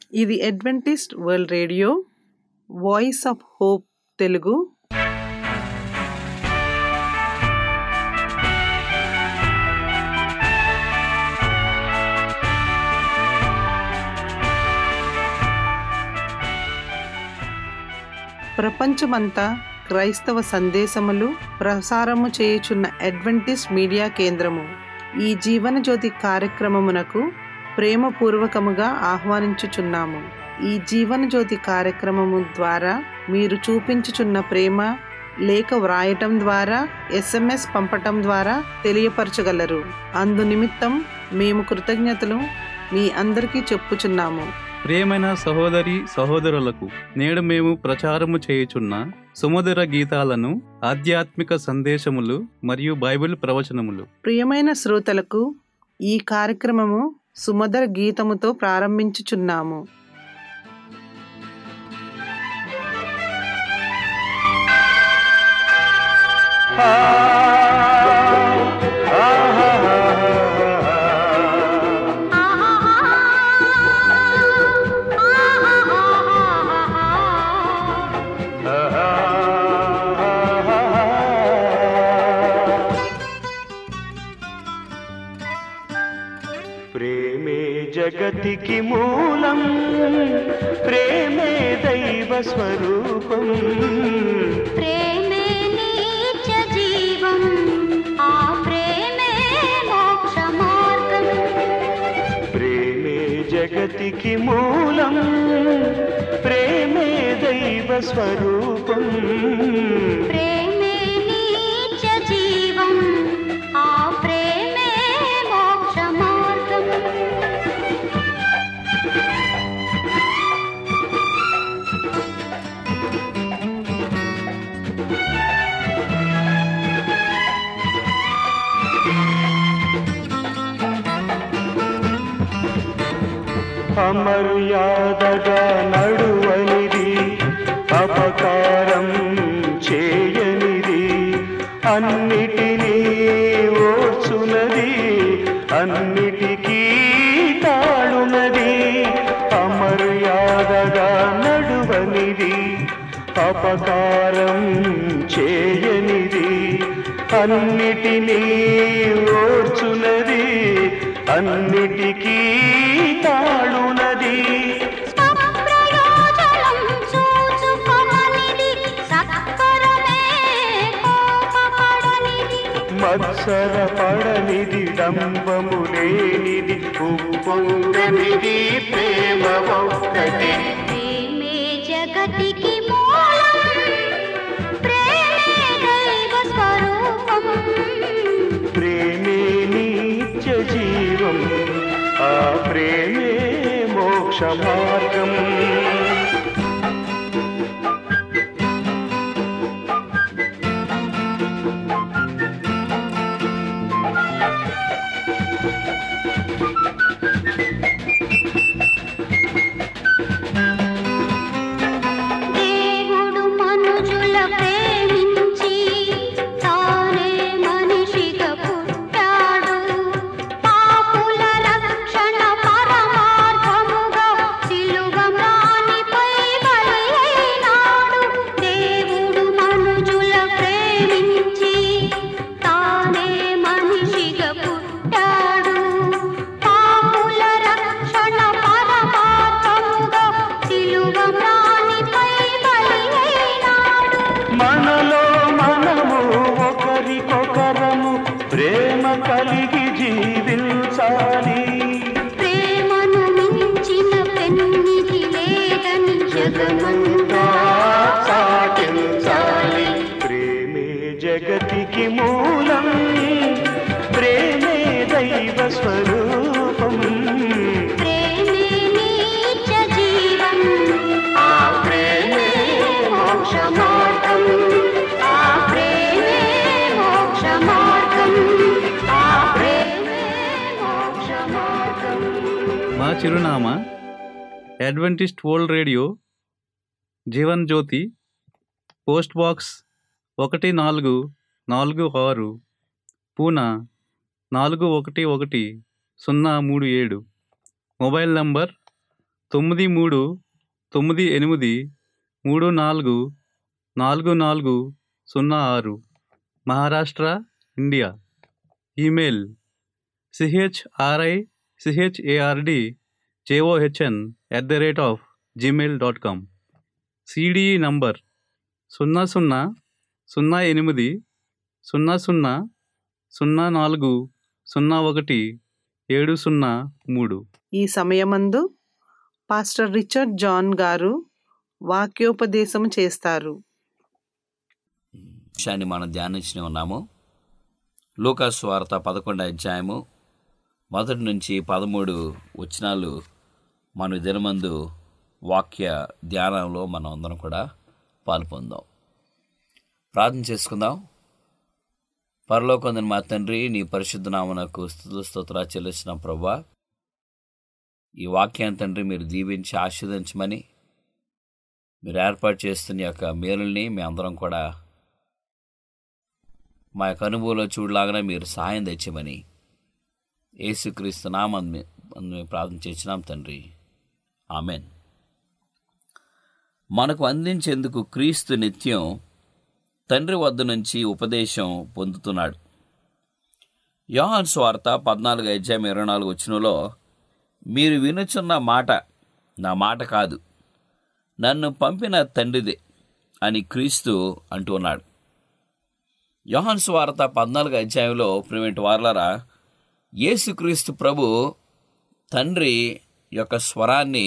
ఇది Adventist World Radio Voice of Hope Telugu ప్రపంచమంతా క్రైస్తవ సందేశములు ప్రసారము చేయుచున్న అడ్వెంటిస్ట్ మీడియా కేంద్రము ఈ జీవన జ్యోతి కార్యక్రమమునకు ప్రేమపూర్వకముగా ఆహ్వానించుచున్నాము ఈ జీవన జ్యోతి కార్యక్రమము ద్వారా మీరు చూపించుచున్న ప్రేమ లేఖ వ్రాయటం ద్వారా ఎస్ఎంఎస్ పంపటం ద్వారా తెలియపరచగలరు అందు నిమిత్తం మేము కృతజ్ఞతలు మీ అందరికీ చెప్పుచున్నాము ప్రియమైన సహోదరి సహోదరులకు నేడు మేము ప్రచారము చేయుచున్న సుమధుర గీతాలను ఆధ్యాత్మిక సందేశములు మరియు బైబిల్ ప్రవచనములు ప్రియమైన శ్రోతలకు ఈ కార్యక్రమము సుమధుర గీతముతో ప్రారంభించుచున్నాము ప్రేమే జగతికి మూలం ప్రేమే దైవ స్వరూపం ప్రేమే నీచ జీవం ఆ ప్రేమే మోక్ష మార్గం ప్రేమే జగతికి మూలం ప్రేమే దైవ స్వరూపం ప్రేమే నీచ జీవం ఆ ప్రేమే మోక్ష మార్గం అమర్యాదగా నడువనిది అపకారం చేయనిది అన్నిటినీ ఓర్చునది అన్నిటికీ తాళునది అమర్యాదగా నడువనిది అపకారం చేయనిది అన్నిటినీ ఓర్చునది అన్నిటికీ తాళునది స్వప్రయోజనం చూచుకొననిది సత్వరమే కోపపడనిది మత్సర పడనిది డంబము లేనిది ఉప్పొంగనిది ప్రేమ ఒక్కటి ప్రేమే జగతికి మూలం ప్రేమే దైవ స్వరూపం ప్రేమే నిత్య జీవం ఆ ప్రేమే మోక్ష మార్గం దేవుడు మనుజుల ప్రేమించి తానే మనిషిగా పుట్టాడు పాపుల రక్షణ పరమార్థముగా సిలువ మ్రానిపై బలైనాడు దేవుడు మనుజుల ప్రేమించి తానే మనిషిగా పుట్టాడు పాపుల రక్షణ పరమార్థముగా సిలువ మ్రానిపై బలైనాడు మనలో మనము ఒకరికొకరము ప్రేమ కలిగి జీవించాలి ప్రేమను మించిన పెన్నిధి లేదని జగమంతా సాటించాలి ప్రేమే జగతికి మూలం ప్రేమే దైవ స్వరూపం ప్రేమే నీచ జీవం ఆ ప్రేమే మోక్ష మార్గం ఆ ప్రేమే మోక్ష మార్గం ఆ ప్రేమే మోక్ష మార్గం మా చిరునామా Adventist World Radio Jeevan Jyothi post box ఒకటి నాలుగు నాలుగు ఆరు పూనా నాలుగు ఒకటి ఒకటి సున్నా మూడు ఏడు మొబైల్ నంబర్ తొమ్మిది మూడు తొమ్మిది ఎనిమిది మూడు నాలుగు నాలుగు నాలుగు సున్నా ఆరు Maharashtra India email CHRI CHARD JOHN at the rate of Gmail dot com CDE number సున్నా సున్నా సున్నా ఎనిమిది సున్నా సున్నా సున్నా నాలుగు సున్నా ఒకటి ఏడు సున్నా మూడు ఈ సమయమందు పాస్టర్ రిచర్డ్ జాన్ గారు వాక్యోపదేశం చేస్తారు విషయాన్ని మనం ధ్యానించి ఉన్నాము లూకాసు వార్త పదకొండు అధ్యాయము మొదటి నుంచి పదమూడు వచనాలు మన దినమందు వాక్య ధ్యానంలో మనం అందరం కూడా పాల్పొందాం ప్రార్థన చేసుకుందాం పరలోకొందని మా తండ్రి నీ పరిశుద్ధ నామనకు స్థుతుల స్తోత్ర చెల్లిసిన ప్రభా ఈ వాక్యాన్ని తండ్రి మీరు దీవించి ఆశీర్వదించమని మీరు ఏర్పాటు చేస్తున్న యొక్క మేలుల్ని మీ అందరం కూడా మా యొక్క అనుభవంలో చూడలాగానే మీరు సహాయం తెచ్చమని యేసుక్రీస్తు నామం మేము ప్రార్థన చేసినాం తండ్రి ఆమెన్ మనకు అందించేందుకు క్రీస్తు నిత్యం తండ్రి వద్ద నుంచి ఉపదేశం పొందుతున్నాడు యోహాన్ స్వార్త పద్నాలుగు అధ్యాయం ఇరవై నాలుగు వచ్చినలో మీరు వినుచున్న మాట నా మాట కాదు నన్ను పంపిన తండ్రిదే అని క్రీస్తు అంటున్నాడు యోహాన్ స్వార్త పద్నాలుగు అధ్యాయంలో ప్రిమెంట్ వార్లరా యేసుక్రీస్తు ప్రభు తండ్రి యొక్క స్వరాన్ని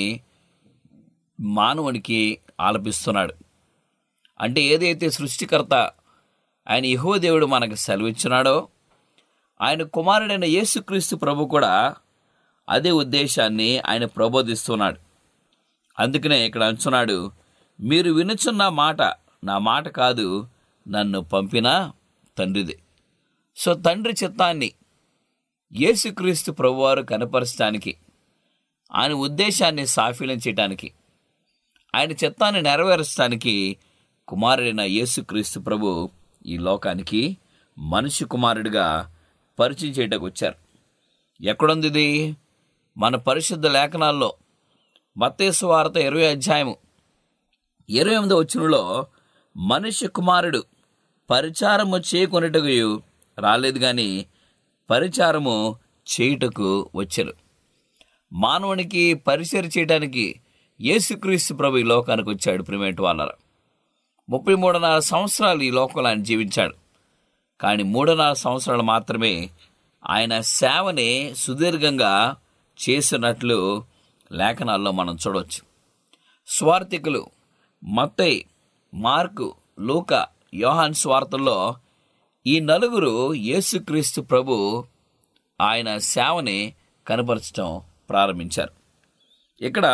మానవునికి ఆలపిస్తున్నాడు అంటే ఏదైతే సృష్టికర్త ఆయన యహో దేవుడు మనకు సెలవిచ్చినాడో ఆయన కుమారుడైన యేసుక్రీస్తు ప్రభు కూడా అదే ఉద్దేశాన్ని ఆయన ప్రబోధిస్తున్నాడు అందుకనే ఇక్కడ అంచున్నాడు మీరు వినుచున్న మాట నా మాట కాదు నన్ను పంపిన తండ్రిదే సో తండ్రి చిత్తాన్ని యేసుక్రీస్తు ప్రభువారు కనపరచడానికి ఆయన ఉద్దేశాన్ని సాఫీలం చేయడానికి ఆయన చిత్తాన్ని నెరవేర్చడానికి కుమారుడైన యేసుక్రీస్తు ప్రభు ఈ లోకానికి మనిషి కుమారుడిగా పరిచయం చేయటకు వచ్చారు ఎక్కడుంది ఇది మన పరిశుద్ధ లేఖనాల్లో మత్తేసు వార్త ఇరవై అధ్యాయము ఇరవై ఎనిమిదో వచ్చినలో మనిషి కుమారుడు పరిచారము చేయకొనుటకు రాలేదు కానీ పరిచారము చేయుటకు వచ్చారు మానవునికి పరిచయం చేయడానికి యేసుక్రీస్తు ప్రభు ఈ లోకానికి వచ్చాడు ప్రిమేట్ వాళ్ళ ముప్పై మూడున్నర సంవత్సరాలు ఈ లోకంలో ఆయన జీవించాడు కానీ మూడున్నర సంవత్సరాలు మాత్రమే ఆయన సేవని సుదీర్ఘంగా చేసినట్లు లేఖనాల్లో మనం చూడవచ్చు స్వార్థికులు మత్తయి మార్కు లూక యోహాన్ స్వార్థల్లో ఈ నలుగురు యేసుక్రీస్తు ప్రభు ఆయన సేవని కనపరచడం ప్రారంభించారు ఇక్కడ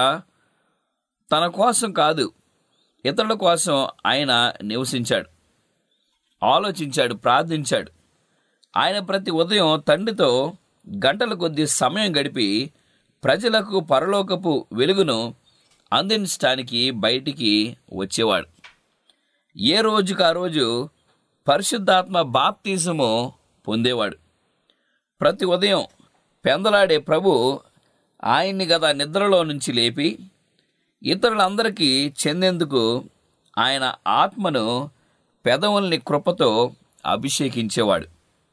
తన కోసం కాదు ఇతరుల కోసం ఆయన నివసించాడు ఆలోచించాడు ప్రార్థించాడు ఆయన ప్రతి ఉదయం తండ్రితో గంటల కొద్ది సమయం గడిపి ప్రజలకు పరలోకపు వెలుగును అందించడానికి బయటికి వచ్చేవాడు ఏ రోజుకు ఆ రోజు పరిశుద్ధాత్మ బాప్తీసము పొందేవాడు ప్రతి ఉదయం పెందలాడే ప్రభు ఆయన్ని గత నిద్రలో నుంచి లేపి ఇతరులందరికీ చెందేందుకు ఆయన ఆత్మను పెదవుల్ని కృపతో అభిషేకించేవాడు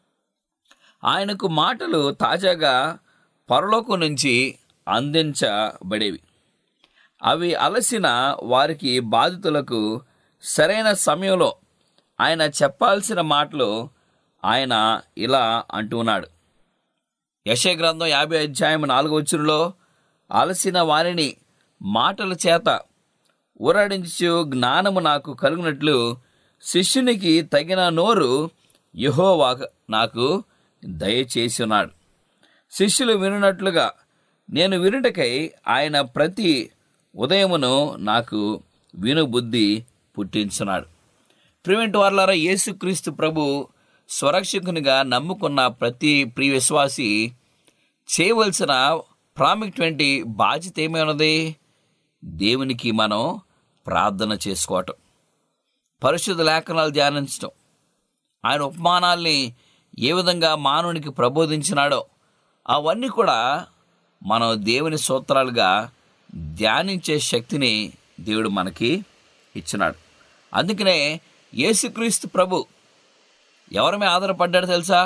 ఆయనకు మాటలు తాజాగా పరలోకం నుంచి అందించబడేవి అవి అలసిన వారికి బాధితులకు సరైన సమయంలో ఆయన చెప్పాల్సిన మాటలు ఆయన ఇలా అంటున్నాడు యశ గ్రంథం యాభై అధ్యాయం నాలుగో వచ్చులో అలసిన వారిని మాటల చేత ఊరడించు జ్ఞానము నాకు కలుగునట్లు శిష్యునికి తగిన నోరు యహోవా నాకు దయచేసి ఉన్నాడు శిష్యులు వినున్నట్లుగా నేను వినుటకై ఆయన ప్రతి ఉదయమును నాకు వినుబుద్ధి పుట్టించున్నాడు ప్రివెంట్ వార్లారా యేసుక్రీస్తు ప్రభు స్వరక్షకునిగా నమ్ముకున్న ప్రతి ప్రియ విశ్వాసి చేయవలసిన ప్రాముఖ్యమైన బాధ్యత ఏమైనది దేవునికి మనం ప్రార్థన చేసుకోవటం పరిశుద్ధ లేఖనాలు ధ్యానించటం ఆయన ఉపమానాల్ని ఏ విధంగా మానవునికి ప్రబోధించినాడో అవన్నీ కూడా మనం దేవుని సూత్రాలుగా ధ్యానించే శక్తిని దేవుడు మనకి ఇచ్చినాడు అందుకనే యేసుక్రీస్తు ప్రభు ఎవరి మీద ఆధారపడ్డాడు తెలుసా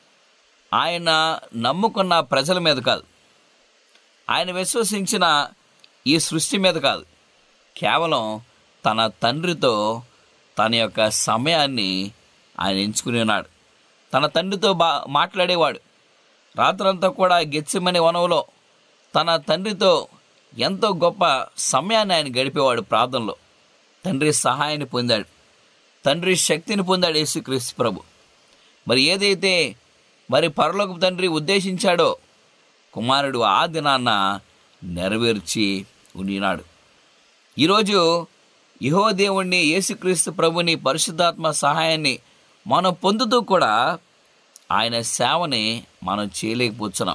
ఆయన నమ్ముకున్న ప్రజల మీద కాదు ఆయన విశ్వసించిన ఈ సృష్టి మీద కాదు కేవలం తన తండ్రితో తన యొక్క సమయాన్ని ఆయన ఎంచుకుని ఉన్నాడు తన తండ్రితో బా మాట్లాడేవాడు రాత్రంతా కూడా గెచ్చిమని వనవులో తన తండ్రితో ఎంతో గొప్ప సమయాన్ని ఆయన గడిపేవాడు ప్రార్థనలో తండ్రి సహాయాన్ని పొందాడు తండ్రి శక్తిని పొందాడు యేసుక్రీస్తు ప్రభు మరి ఏదైతే మరి పరలోక తండ్రి ఉద్దేశించాడో కుమారుడు ఆ దినాన్న నెరవేర్చి ఉండినాడు ఈరోజు యహో దేవుణ్ణి యేసుక్రీస్తు ప్రభుని పరిశుద్ధాత్మ సహాయాన్ని మనం పొందుతూ కూడా ఆయన సేవని మనం చేయలేకపోతున్నాం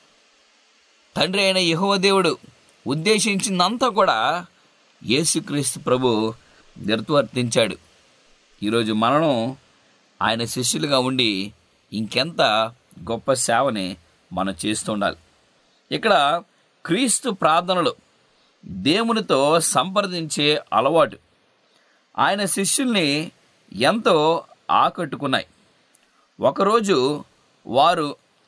తండ్రి అయిన యహోవ దేవుడు ఉద్దేశించిందంతా కూడా యేసుక్రీస్తు ప్రభు నిర్వర్తించాడు ఈరోజు మనం ఆయన శిష్యులుగా ఉండి ఇంకెంత గొప్ప సేవని మనం చేస్తూ ఉండాలి ఇక్కడ క్రీస్తు ప్రార్థనలు దేవునితో సంప్రదించే అలవాటు ఆయన శిష్యుల్ని ఎంతో ఆకట్టుకున్నాయి ఒకరోజు వారు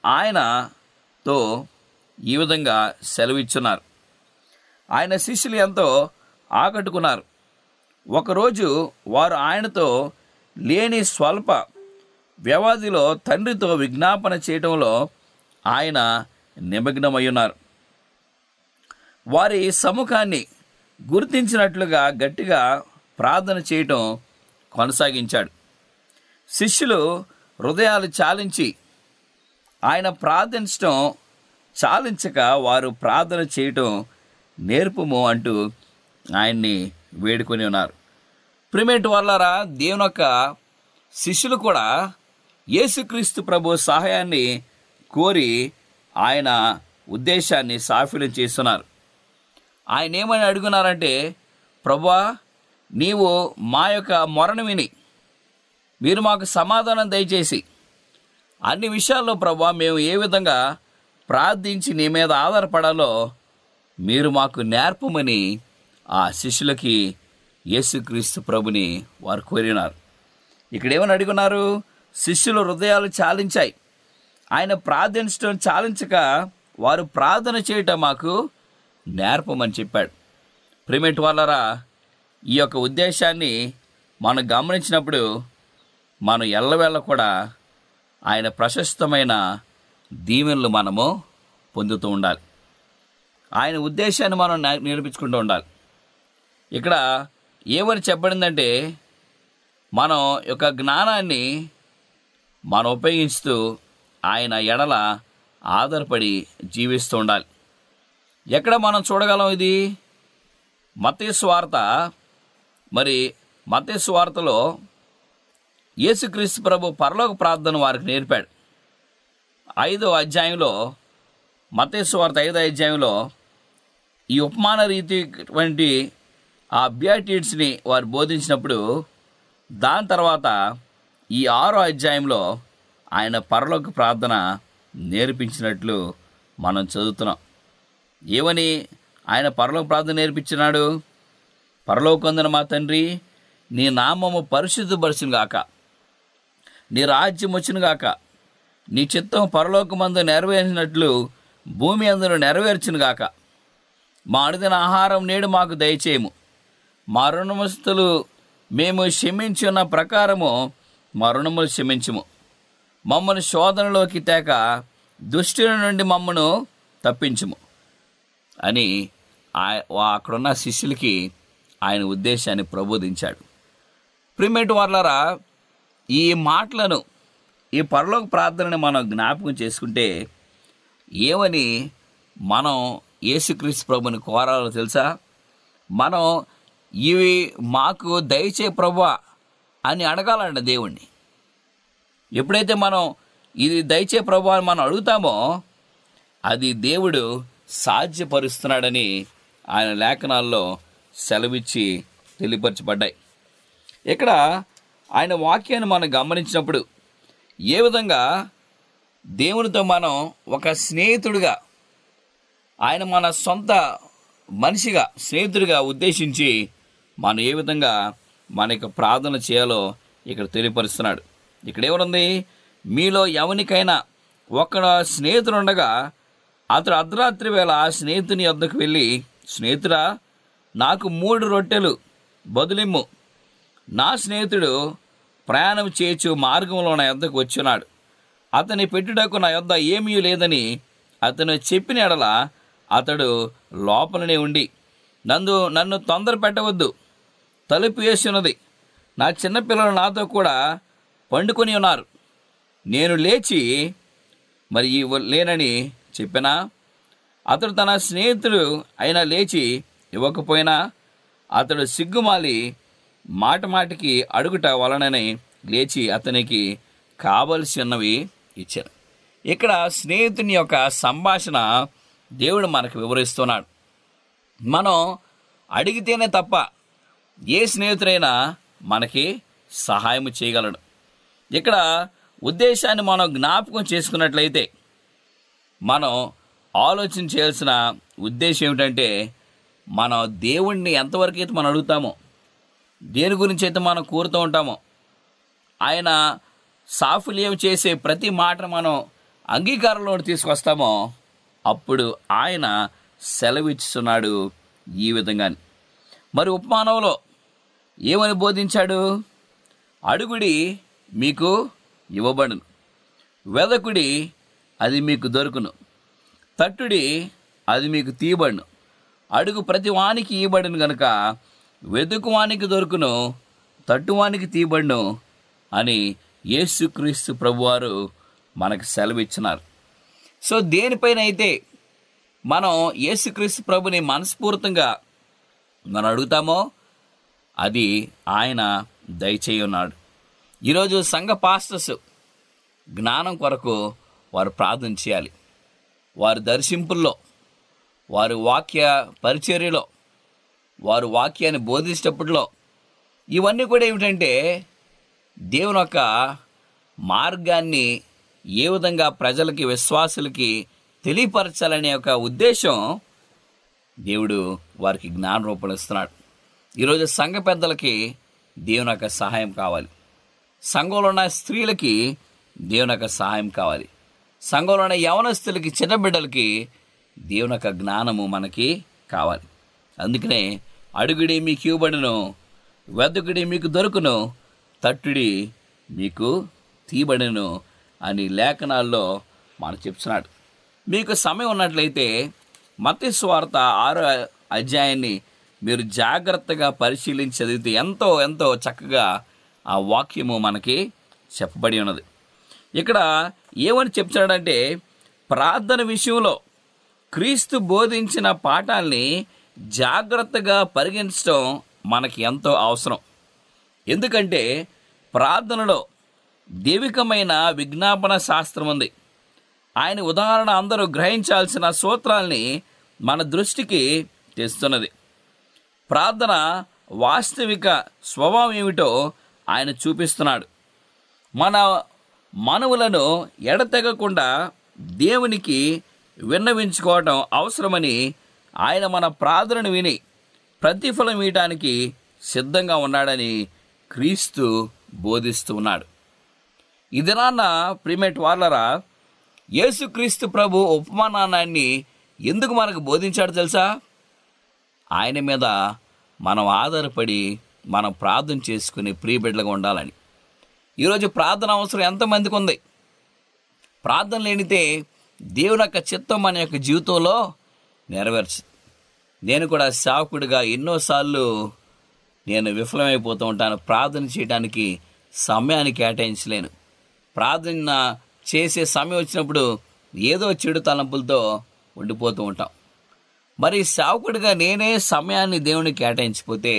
ఆయనతో ఈ విధంగా సెలవిచ్చున్నారు ఆయన శిష్యులు ఎంతో ఆకట్టుకున్నారు ఒకరోజు వారు ఆయనతో లేని స్వల్ప వ్యవధిలో తండ్రితో విజ్ఞాపన చేయటంలో ఆయన నిమగ్నమై ఉన్నారు వారి సముఖాన్ని గుర్తించినట్లుగా గట్టిగా ప్రార్థన చేయటం కొనసాగించాడు శిష్యులు హృదయాలు చాలించి ఆయన ప్రార్థించటం చాలించక వారు ప్రార్థన చేయటం నేర్పుము అంటూ ఆయన్ని వేడుకొని ఉన్నారు ప్రిమేట్ వాళ్ళారా దేవుని యొక్క శిష్యులు కూడా యేసుక్రీస్తు ప్రభు సహాయాన్ని కోరి ఆయన ఉద్దేశాన్ని సాఫల్యం చేస్తున్నారు ఆయన ఏమని అడుగున్నారంటే ప్రభా నీవు మా యొక్క మొరను విని మీరు మాకు సమాధానం దయచేసి అన్ని విషయాల్లో ప్రభా మేము ఏ విధంగా ప్రార్థించి నీ మీద ఆధారపడాలో మీరు మాకు నేర్పమని ఆ శిష్యులకి యేసుక్రీస్తు ప్రభుని వారు కోరినారు ఇక్కడ ఏమని అడుగున్నారు శిష్యుల హృదయాలు చాలించాయి ఆయన ప్రార్థించడం చాలించక వారు ప్రార్థన చేయటం మాకు నేర్పమని చెప్పాడు ప్రిమేట్ వాళ్ళరా ఈ యొక్క ఉద్దేశాన్ని మనం గమనించినప్పుడు మనం ఎల్లవేళ కూడా ఆయన ప్రశస్తమైన దీవెనలు మనము పొందుతూ ఉండాలి ఆయన ఉద్దేశాన్ని మనం నే- నేర్పించుకుంటూ ఉండాలి ఇక్కడ ఏమని చెప్పబడిందంటే మనం యొక్క జ్ఞానాన్ని మనం ఉపయోగిస్తూ ఆయన ఎడల ఆధారపడి జీవిస్తూ ఉండాలి ఎక్కడ మనం చూడగలం ఇది మతేసు వార్త మరి మతేసు వార్తలో యేసుక్రీస్తు ప్రభు పరలోక ప్రార్థన వారికి నేర్పాడు ఐదో అధ్యాయంలో మతేసు వార్త ఐదో అధ్యాయంలో ఈ ఉపమాన రీతి వంటి ఆ బియాటిడ్స్ని వారు బోధించినప్పుడు దాని తర్వాత ఈ ఆరో అధ్యాయంలో ఆయన పరలోక ప్రార్థన నేర్పించినట్లు మనం చదువుతున్నాం ఏమని ఆయన పరలోక ప్రార్థన నేర్పించినాడు పరలోకొందన మా తండ్రి నీ నామము పరిశుద్ధపరచును గాక నీ రాజ్యం వచ్చును గాక నీ చిత్తం పరలోకమందు నెరవేర్చినట్లు భూమి అందును నెరవేర్చును గాక మా అడిగిన ఆహారం నేడు మాకు దయచేయము మా రుణమస్తులు మేము క్షమించున్న ప్రకారము మా రుణములు క్షమించుము మమ్మను శోధనలోకి తేక దుష్టుల నుండి మమ్మను తప్పించుము అని ఆ- వా- అక్కడున్న శిష్యులకి ఆయన ఉద్దేశాన్ని ప్రబోధించాడు ప్రిమేట్ వాళ్ళరా ఈ మాటలను ఈ పరలోక ప్రార్థనని మనం జ్ఞాపకం చేసుకుంటే ఏమని మనం యేసుక్రీస్తు ప్రభుని కోరాలో తెలుసా మనం ఇవి మాకు దయచే ప్రభు అని అడగాలంట దేవుణ్ణి ఎప్పుడైతే మనం ఇది దయచే ప్రభు అని మనం అడుగుతామో అది దేవుడు సాధ్యపరుస్తున్నాడని ఆయన లేఖనాల్లో సెలవిచ్చి తెలియపరచబడ్డాయి ఇక్కడ ఆయన వాక్యాన్ని మనం గమనించినప్పుడు ఏ విధంగా దేవునితో మనం ఒక స్నేహితుడిగా ఆయన మన సొంత మనిషిగా స్నేహితుడిగా ఉద్దేశించి మనం ఏ విధంగా మన యొక్క ప్రార్థన చేయాలో ఇక్కడ తెలియపరుస్తున్నాడు ఇక్కడ ఏమనుంది మీలో ఎవరికైనా ఒక స్నేహితుడు ఉండగా అతడు అర్ధరాత్రి వేళ ఆ స్నేహితుని వద్దకు వెళ్ళి స్నేహితుడా నాకు మూడు రొట్టెలు బదులిమ్ము నా స్నేహితుడు ప్రయాణం చేయొచ్చు మార్గంలో నా యొద్దకు వచ్చున్నాడు అతని పెట్టుటకు నా యొద్ద ఏమీ లేదని అతను చెప్పిన ఎడల అతడు లోపలనే ఉండి నన్ను నన్ను తొందర పెట్టవద్దు తలుపు వేసి ఉన్నది నా చిన్నపిల్లలు నాతో కూడా పండుకొని ఉన్నారు నేను లేచి మరి ఈ లేనని చెప్పినా అతడు తన స్నేహితుడు అయినా లేచి ఇవ్వకపోయినా అతడు సిగ్గుమాలి మాట మాటికి అడుగుట వలననే లేచి అతనికి కావలసి ఉన్నవి ఇచ్చారు ఇక్కడ స్నేహితుని యొక్క సంభాషణ దేవుడు మనకు వివరిస్తున్నాడు మనం అడిగితేనే తప్ప ఏ స్నేహితుడైనా మనకి సహాయం చేయగలడు ఇక్కడ ఉద్దేశాన్ని మనం జ్ఞాపకం చేసుకున్నట్లయితే మనం ఆలోచన చేయాల్సిన ఉద్దేశం ఏమిటంటే మనం దేవుణ్ణి ఎంతవరకు అయితే మనం అడుగుతామో దేని గురించి అయితే మనం కోరుతూ ఉంటామో ఆయన సాఫల్యం చేసే ప్రతి మాటను మనం అంగీకారంలో తీసుకొస్తామో అప్పుడు ఆయన సెలవిస్తున్నాడు ఈ విధంగా మరి ఉపమానంలో ఏమని బోధించాడు అడుగుడి మీకు ఇవ్వబడును వెదకుడి అది మీకు దొరుకును తట్టుడి అది మీకు తీయబడును అడుగు ప్రతి వానికి ఇవ్వబడును గనుక వెతుకు వానికి దొరుకును తట్టువానికి తీయబడును అని యేసుక్రీస్తు ప్రభువారు మనకు సెలవిచ్చినారు సో దేనిపైన అయితే మనం యేసుక్రీస్తు ప్రభుని మనస్ఫూర్తంగా మనం అడుగుతామో అది ఆయన దయచేయి ఉన్నాడు ఈరోజు సంఘ పాస్టర్స్ జ్ఞానం కొరకు వారు ప్రార్థన చేయాలి వారి దర్శింపుల్లో వారి వాక్య పరిచర్యలో వారు వాక్యాన్ని బోధించేటప్పట్లో ఇవన్నీ కూడా ఏమిటంటే దేవుని యొక్క మార్గాన్ని ఏ విధంగా ప్రజలకి విశ్వాసులకి తెలియపరచాలనే ఒక ఉద్దేశం దేవుడు వారికి జ్ఞాన రూపంలో ఇస్తున్నాడు ఈరోజు సంఘ పెద్దలకి దేవుని యొక్క సహాయం కావాలి సంఘంలో ఉన్న స్త్రీలకి దేవుని యొక్క సహాయం కావాలి సంఘంలో ఉన్న యవనస్తులకి చిన్న బిడ్డలకి దేవుని యొక్క జ్ఞానము మనకి కావాలి అందుకనే అడుగుడి మీకు ఇవ్వబడును వెదకుడి మీకు దొరుకును తట్టుడి మీకు తీయబడును అని లేఖనాల్లో మనం చెప్తున్నాడు మీకు సమయం ఉన్నట్లయితే మత్తి స్వార్త ఆరో అధ్యాయాన్ని మీరు జాగ్రత్తగా పరిశీలించి చదివితే ఎంతో ఎంతో చక్కగా ఆ వాక్యము మనకి చెప్పబడి ఉన్నది ఇక్కడ ఏమని చెప్తున్నాడంటే ప్రార్థన విషయంలో క్రీస్తు బోధించిన పాఠాల్ని జాగ్రత్తగా పరిగణించడం మనకి ఎంతో అవసరం ఎందుకంటే ప్రార్థనలో దైవికమైన విజ్ఞాపన శాస్త్రం ఉంది ఆయన ఉదాహరణ అందరూ గ్రహించాల్సిన సూత్రాల్ని మన దృష్టికి తెస్తున్నది ప్రార్థన వాస్తవిక స్వభావం ఏమిటో ఆయన చూపిస్తున్నాడు మన మనవులను ఎడతెగకుండా దేవునికి విన్నవించుకోవటం అవసరమని ఆయన మన ప్రార్థనను విని ప్రతిఫలం ఇవ్వటానికి సిద్ధంగా ఉన్నాడని క్రీస్తు బోధిస్తూ ఉన్నాడు ఈ దినాన్న ప్రిమేట్ వార్లరా యేసుక్రీస్తు ప్రభు ఉపమానాన్ని ఎందుకు మనకు బోధించాడు తెలుసా ఆయన మీద మనం ఆధారపడి మనం ప్రార్థన చేసుకుని ప్రియబిడ్డలుగా ఉండాలని ఈరోజు ప్రార్థన అవసరం ఎంతమందికి ఉంది ప్రార్థన లేనితే దేవుని యొక్క చిత్తం మన యొక్క జీవితంలో నెరవేర్చు నేను కూడా సేవకుడిగా ఎన్నోసార్లు నేను విఫలమైపోతూ ఉంటాను ప్రార్థన చేయడానికి సమయాన్ని కేటాయించలేను ప్రార్థన చేసే సమయం వచ్చినప్పుడు ఏదో చెడు తలంపులతో ఉండిపోతూ ఉంటాం మరి సేవకుడిగా నేనే సమయాన్ని దేవునికి కేటాయించిపోతే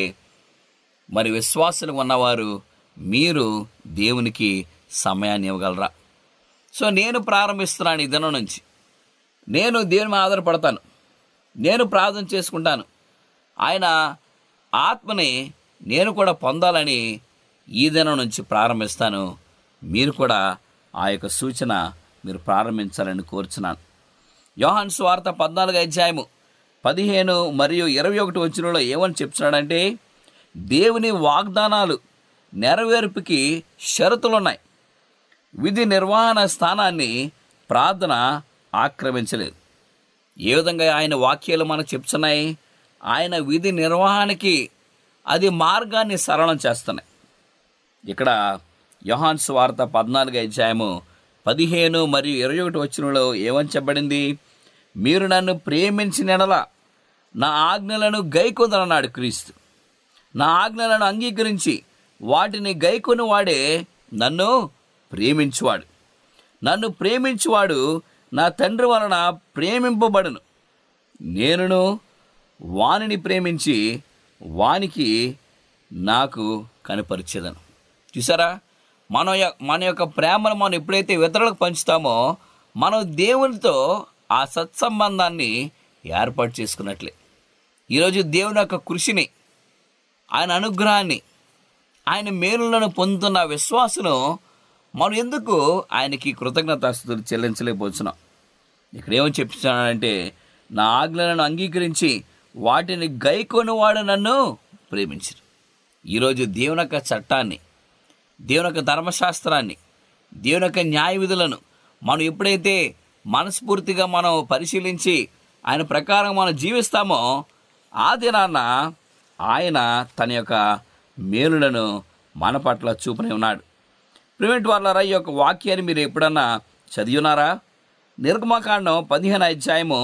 మరి విశ్వాసులు ఉన్నవారు మీరు దేవునికి సమయాన్ని ఇవ్వగలరా సో నేను ప్రారంభిస్తున్నాను ఈ దినం నుంచి నేను దేవుని మీద ఆధారపడతాను నేను ప్రార్థన చేసుకుంటాను ఆయన ఆత్మని నేను కూడా పొందాలని ఈ దినం నుంచి ప్రారంభిస్తాను మీరు కూడా ఆ యొక్క సూచన మీరు ప్రారంభించాలని కోరుచున్నాను యోహాన్ స్వార్థ పద్నాలుగు అధ్యాయము పదిహేను మరియు ఇరవై ఒకటి వచ్చినలో ఏమని చెప్తున్నాడంటే దేవుని వాగ్దానాలు నెరవేర్పుకి షరతులు ఉన్నాయి విధి నిర్వహణ స్థానాన్ని ప్రార్థన ఆక్రమించలేదు ఏ విధంగా ఆయన వాక్యాలు మనకు చెప్తున్నాయి ఆయన విధి నిర్వహణకి అది మార్గాన్ని సరళం చేస్తున్నాయి ఇక్కడ యోహాన్ స్వార్త పద్నాలుగు అధ్యాయము పదిహేను మరియు ఇరవై ఒకటి వచ్చినలో ఏమని చెప్పబడింది మీరు నన్ను ప్రేమించిన ఎడల నా ఆజ్ఞలను గైకొందనన్నాడు క్రీస్తు నా ఆజ్ఞలను అంగీకరించి వాటిని గైకొని వాడే నన్ను ప్రేమించువాడు నన్ను ప్రేమించువాడు నా తండ్రి వలన ప్రేమింపబడును నేనును వానిని ప్రేమించి వానికి నాకు కనపరిచేదను చూసారా మన యొ- మన యొక్క ప్రేమను మనం ఎప్పుడైతే ఇతరులకు పంచుతామో మనం దేవునితో ఆ సత్సంబంధాన్ని ఏర్పాటు చేసుకున్నట్లే ఈరోజు దేవుని యొక్క కృషిని ఆయన అనుగ్రహాన్ని ఆయన మేలులను పొందుతున్న విశ్వాసను మనం ఎందుకు ఆయనకి కృతజ్ఞతాస్తుతులు చెల్లించలేకపోతున్నాం ఇక్కడ ఏమని చెప్తున్నాడంటే నా ఆజ్ఞలను అంగీకరించి వాటిని గైకొని వాడు నన్ను ప్రేమించరు ఈరోజు దేవుని యొక్క చట్టాన్ని దేవుని యొక్క ధర్మశాస్త్రాన్ని దేవుని యొక్క న్యాయ విధులను మనం ఎప్పుడైతే మనస్ఫూర్తిగా మనం పరిశీలించి ఆయన ప్రకారం మనం జీవిస్తామో ఆ దినాన ఆయన తన యొక్క మేలులను మన పట్ల చూపనే ఉన్నాడు ప్రివెంట్ వాళ్ళరా ఈ యొక్క వాక్యాన్ని మీరు ఎప్పుడన్నా చదివి ఉన్నారా నిర్గమకాండం పదిహేను అధ్యాయము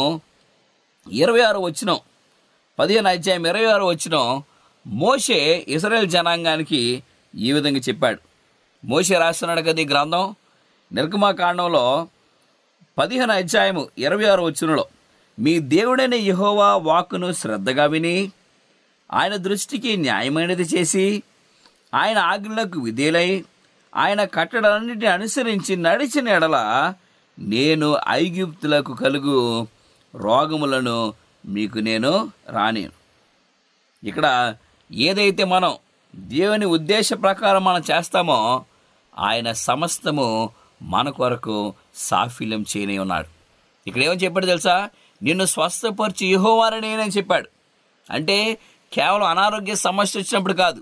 ఇరవై ఆరు వచ్చిన పదిహేను అధ్యాయం ఇరవై ఆరు వచ్చిన మోషే ఇస్రాయేల్ జనాంగానికి ఈ విధంగా చెప్పాడు మోషే రాస్తున్నాడు కదా ఈ గ్రంథం నిర్గమకాండంలో పదిహేను అధ్యాయము ఇరవై ఆరు వచ్చినలో మీ దేవుడైన యెహోవా వాక్కును శ్రద్ధగా విని ఆయన దృష్టికి న్యాయమైనది చేసి ఆయన ఆజ్ఞలకు విధేలై ఆయన కట్టడాలన్నిటిని అనుసరించి నడిచిన ఎడల నేను ఐగుప్తులకు కలుగు రోగములను మీకు నేను రానేను ఇక్కడ ఏదైతే మనం దేవుని ఉద్దేశ ప్రకారం మనం చేస్తామో ఆయన సమస్తము మన కొరకు సాఫల్యం చేయనే ఉన్నాడు ఇక్కడ ఏమని చెప్పాడు తెలుసా నిన్ను స్వస్థపరిచి యహోవారని నేనని చెప్పాడు అంటే కేవలం అనారోగ్య సమస్య వచ్చినప్పుడు కాదు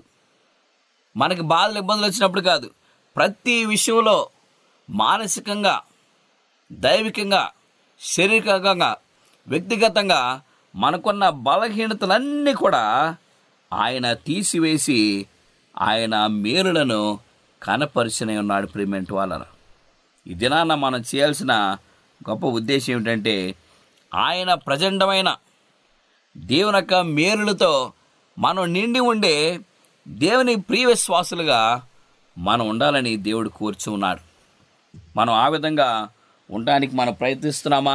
మనకి బాధలు ఇబ్బందులు వచ్చినప్పుడు కాదు ప్రతి విషయంలో మానసికంగా దైవికంగా శారీరకంగా వ్యక్తిగతంగా మనకున్న బలహీనతలన్నీ కూడా ఆయన తీసివేసి ఆయన మేలులను కనపరిచిన ఉన్నాడు ప్రేమెంట్ వాళ్ళను ఈ దినాన మనం చేయాల్సిన గొప్ప ఉద్దేశం ఏమిటంటే ఆయన ప్రచండమైన దేవుని యొక్క మేలులతో మనం నిండి ఉండే దేవుని ప్రియ విశ్వాసులుగా మనం ఉండాలని దేవుడు కోరుచు ఉన్నాడు మనం ఆ విధంగా ఉండడానికి మనం ప్రయత్నిస్తున్నామా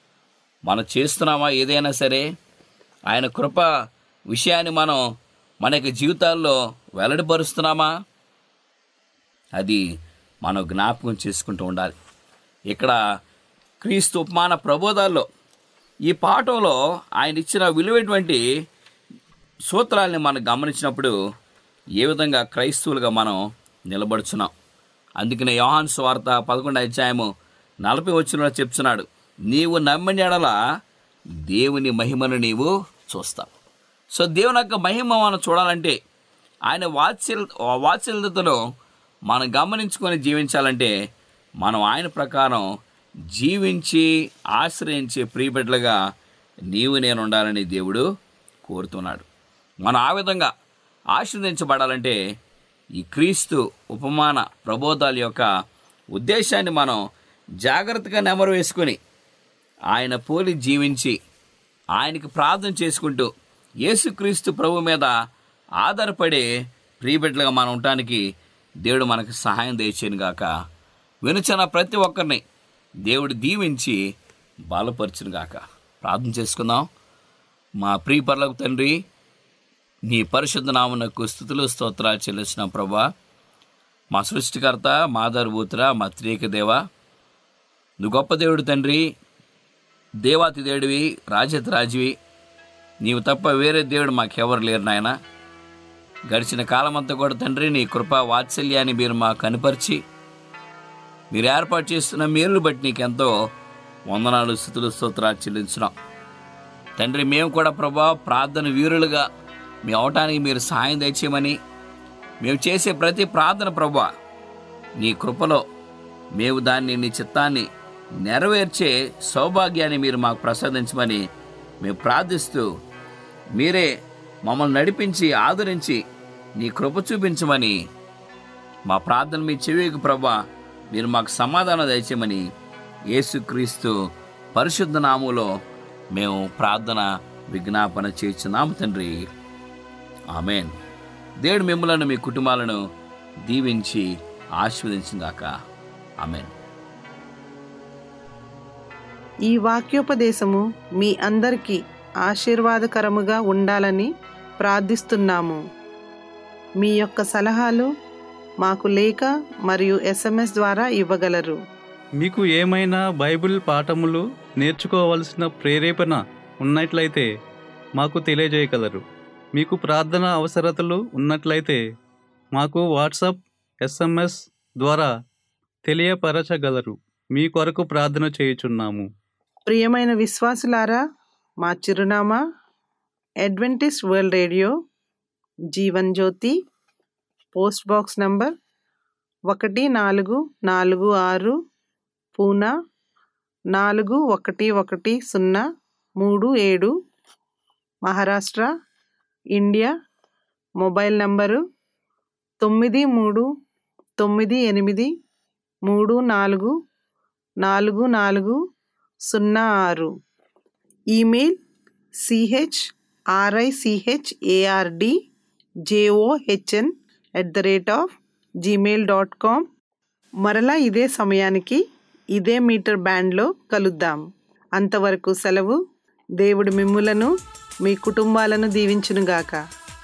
మనం చేస్తున్నామా ఏదైనా సరే ఆయన కృప విషయాన్ని మనం మన యొక్క జీవితాల్లో వెల్లడిపరుస్తున్నామా అది మనం జ్ఞాపకం చేసుకుంటూ ఉండాలి ఇక్కడ క్రీస్తు ఉపమాన ప్రబోధాల్లో ఈ పాఠంలో ఆయన ఇచ్చిన విలువైనటువంటి సూత్రాల్ని మనం గమనించినప్పుడు ఏ విధంగా క్రైస్తవులుగా మనం నిలబడుచున్నాం అందుకనే యోహాన్ స్వార్త పదకొండు అధ్యాయము నలభై వచ్చిన చెప్తున్నాడు నీవు నమ్మిన ఎడల దేవుని మహిమను నీవు చూస్తావు సో దేవుని యొక్క మహిమ మనం చూడాలంటే ఆయన వాత్సల్ వాత్సల్యతను మనం గమనించుకొని జీవించాలంటే మనం ఆయన ప్రకారం జీవించి ఆశ్రయించే ప్రియబిడ్డలుగా నీవు నేను ఉండాలని దేవుడు కోరుతున్నాడు మనం ఆ విధంగా ఆశీర్వదించబడాలంటే ఈ క్రీస్తు ఉపమాన ప్రబోధాల యొక్క ఉద్దేశాన్ని మనం జాగ్రత్తగా నెమరు వేసుకొని ఆయన పోలి జీవించి ఆయనకి ప్రార్థన చేసుకుంటూ యేసుక్రీస్తు ప్రభు మీద ఆధారపడే ప్రియబిడ్డలుగా మనం ఉండటానికి దేవుడు మనకు సహాయం దయచేయను గాక వినుచన ప్రతి ఒక్కరిని దేవుడు దీవించి బలపరచును గాక ప్రార్థన చేసుకుందాం మా ప్రియపరులకు తండ్రి నీ పరిశుద్ధ నామునకు స్థుతులు స్తోత్రాలు చెల్లిసిన ప్రభా మా సృష్టికర్త మాధవభూతుర మా త్రియక దేవ నువ్వు గొప్ప దేవుడు తండ్రి దేవాతి దేవుడివి రాజతి రాజువి నీవు తప్ప వేరే దేవుడు మాకెవరు లేరు నాయన గడిచిన కాలమంతా కూడా తండ్రి నీ కృపా వాత్సల్యాన్ని మీరు మాకు కనుపరిచి మీరు ఏర్పాటు చేస్తున్న మేలు బట్టి నీకెంతో వందనాలు స్థుతులు స్తోత్రాలు చెల్లించున్నాం తండ్రి మేము కూడా ప్రభా ప్రార్థన వీరులుగా మేము అవటానికి మీరు సహాయం దయచేయమని మేము చేసే ప్రతి ప్రార్థన ప్రభా నీ కృపలో మేము దాన్ని నీ చిత్తాన్ని నెరవేర్చే సౌభాగ్యాన్ని మీరు మాకు ప్రసాదించమని మేము ప్రార్థిస్తూ మీరే మమ్మల్ని నడిపించి ఆదరించి నీ కృప చూపించమని మా ప్రార్థన మీ చెవికి ప్రభా మీరు మాకు సమాధానం దయచేయమని యేసుక్రీస్తు పరిశుద్ధ నాములో మేము ప్రార్థన విజ్ఞాపన చేస్తున్నాము తండ్రి ఆమెన్ దేవుడు మిమ్మలను మీ కుటుంబాలను దీవించి ఆశీర్వదించిందాక ఆమెన్ ఈ వాక్యోపదేశము మీ అందరికీ ఆశీర్వాదకరముగా ఉండాలని ప్రార్థిస్తున్నాము మీ యొక్క సలహాలు మాకు లేఖ మరియు ఎస్ఎంఎస్ ద్వారా ఇవ్వగలరు మీకు ఏమైనా బైబిల్ పాఠములు నేర్చుకోవలసిన ప్రేరేపణ ఉన్నట్లయితే మాకు తెలియజేయగలరు మీకు ప్రార్థన అవసరతలు ఉన్నట్లయితే మాకు వాట్సాప్ ఎస్ఎంఎస్ ద్వారా తెలియపరచగలరు మీ కొరకు ప్రార్థన చేయుచున్నాము ప్రియమైన విశ్వాసులారా మా చిరునామా Adventist World Radio Jeevan Jyothi post box number ఒకటి నాలుగు నాలుగు ఆరు పూనా నాలుగు ఒకటి ఒకటి సున్నా మూడు ఏడు మహారాష్ట్ర ఇండియా మొబైల్ నంబరు తొమ్మిది మూడు తొమ్మిది ఎనిమిది మూడు నాలుగు నాలుగు నాలుగు సున్నా ఆరు email CH RICH ARD JOHN at the rate of Gmail dot com మరలా ఇదే సమయానికి ఇదే మీటర్ బ్యాండ్లో కలుద్దాం అంతవరకు సెలవు దేవుడు మిమ్ములను మీ కుటుంబాలను దీవించునుగాక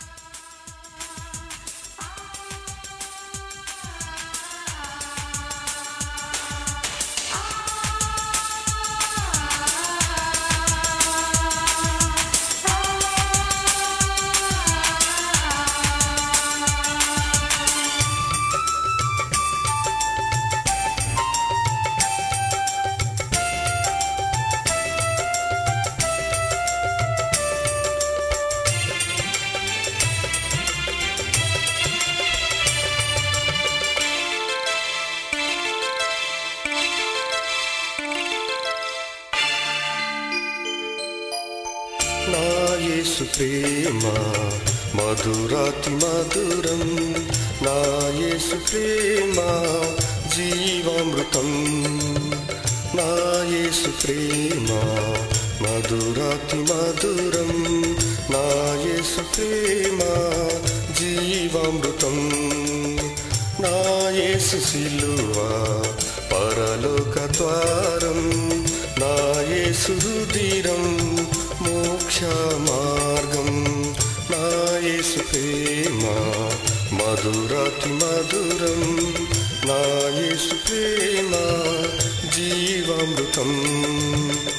నా యేసు ప్రేమ మధురాతి మధురం నా యేసు ప్రేమ జీవామృతం నా యేసు ప్రేమ మధురాతి మధురం నా యేసు ప్రేమ జీవామృతం నా యేసు సిలువా పరలోక ద్వారం నా యేసు రుధిరం మోక్ష మార్గం నా యేసు ప్రేమ మధురాతి మధురం నా యేసు ప్రేమ జీవామృతం